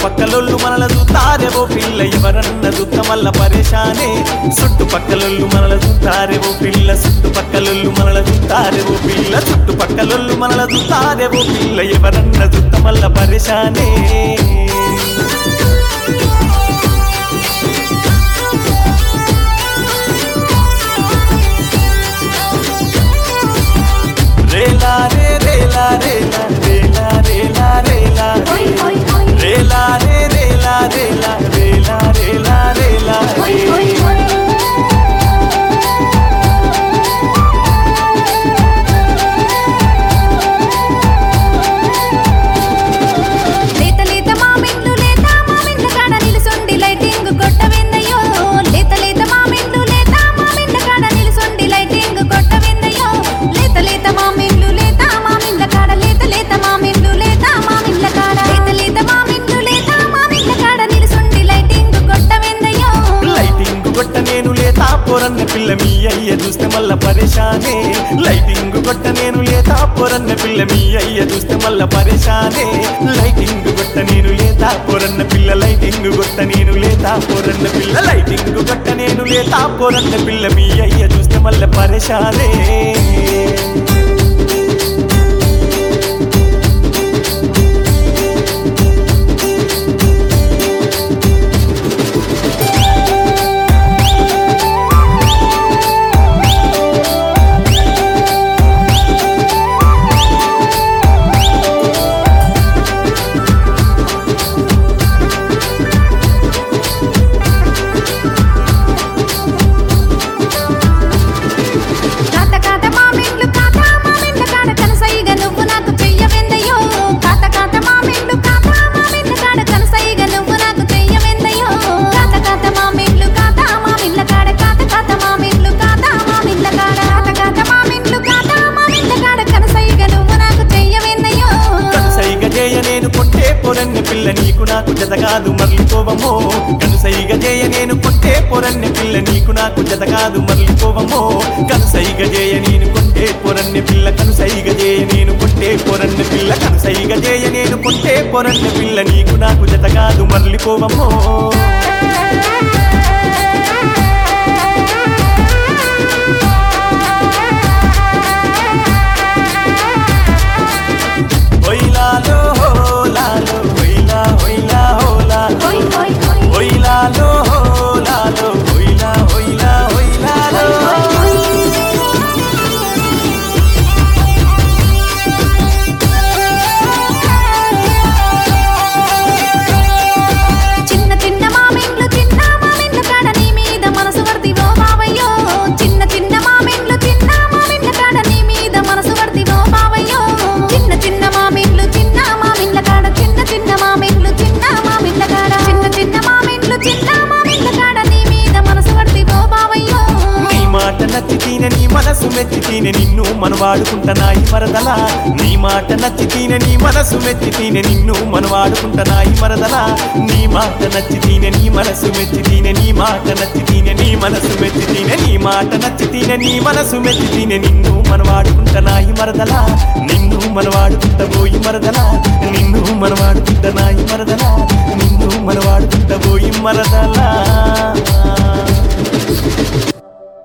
చుట్టుపక్కలొల్లు మనల చూతారేవో పిల్ల ఎవరన్న చూత మల్ల పరేషానే చుట్టుపక్కలొల్లు మనల చూతారేవో పిల్ల చుట్టుపక్కలొల్లు మనల చూతారేవో పిల్ల చుట్టుపక్కలొల్లు మనల చూతారేవో పిల్ల ఎవరన్న చూత మల్ల పరేషానే రేలా రే రేలా రేలా రేలా రేలా రేలా హోయ్ హోయ్ హోయ్ రేలా రే రేలా రేలా రేలా రేలా రేలా హోయ్ రే. హోయ్ హోయ్ లేత లేత మామిండ్లు లేత మామిండ్ల కాడ నిలుసుండి లైటింగ్ కొట్టవిందయ్యో లేత లేత మామిండ్లు లేత మామిండ్ల కాడ నిలుసుండి లైటింగ్ కొట్టవిందయ్యో లేత లేత మామిండ్లు లేత మామిండ్ల కాడ లేత లేత మామిండ్లు లేత మామిండ్ల కాడ లేత లేత మామిండ్లు లేత మామిండ్ల కాడ నిలుసుండి లైటింగ్ కొట్టవిందయ్యో లైటింగ్ కొట్ట నేను లేతా పొరన్న పిల్ల మీ అయ్య చూస్తే మల్ల పరేషానే లైటింగ్ కొట్ట నేను లేతా పొరన్న పిల్ల మీ అయ్య చూస్తే మల్ల పరేషానే లైటింగ్ కొట్ట నేను లేతా పొరన్న పిల్ల లైటింగ్ కొట్ట నేను లేతా పొరన్న పిల్ల లైటింగ్ కొట్ట నేను లేతా పొరన్న పిల్ల మీ అయ్య చూస్తే మల్ల పరేషానే కాత కాత మామిండ్లు కాత మామిండ్ల కాడ కనసైగ నువ్వు నాకు చెయ్యవెందయ్యో కాత కాత మామిండ్లు కాత మామిండ్ల కాడ కనసైగ నువ్వు నాకు చెయ్యవెందయ్యో కాత కాత మామిండ్లు కాత మామిండ్ల కాడ కాత కాత మామిండ్లు కాత మామిండ్ల కాడ కాత కాత మామిండ్లు కాత మామిండ్ల కాడ కనసైగ నువ్వు నాకు చెయ్యవెందయ్యో కనుసైగ జయ నేను కొట్టే పొరన్న పిల్ల నీకు నాకు జత కాదు మరలిపోవమో కనుసైగ జయ నేను కొట్టే పొరన్న పిల్ల నీకు నాకు జత కాదు మరలిపోవమో కనుసైగ జయ నేను కొట్టే పొరన్న పిల్ల కనుసైగ జయ నేను కొట్టే పొరన్న పిల్ల కనుసైగ జయ నేను కొట్టే పొరన్న పిల్ల నీకు నాకు జత కాదు మరలిపోవమో హొయ్లాలో హోలాలో హొయ్లా హొయ్లా హోలా హోయ్ హోయ్ హోయ్ హొయ్లాలో హోలాలో హొయ్లా హొయ్లా హొయ్లాలో చిన్న చిన్న మామిండ్లు చిన్న మామిండ్ల కాడ నీ మీద మనసు వర్తివో బావయ్యో చిన్న చిన్న మామిండ్లు చిన్న మామిండ్ల కాడ నీ మీద మనసు వర్తివో బావయ్యో చిన్న చిన్న మామిండ్లు చిన్న మామిండ్ల కాడ చిన్న చిన్న మామిండ్లు చిన్న మామిండ్ల కాడ చిన్న చిన్న మామిండ్లు చిన్న మామిండ్ల కాడ నీ మీద మనసు వర్తివో బావయ్యో నీ మాట నచ్చి తీన నీ మనసు మెచ్చి తీన నిన్ను మనవాడుకుంటనాయి మరదలా నీ మాట నచ్చి తీన నీ మనసు మెచ్చి తీన నిన్ను మనవాడుకుంటనాయి మరదలా నీ మాట నచ్చి తీన నీ మనసు మెచ్చి తీన నీ మాట నచ్చి తీన నీ మనసు మెచ్చి తీన నీ మాట నచ్చి తీన నీ మనసు మెచ్చి తీన నిన్ను మనవాడుకుంటనాయి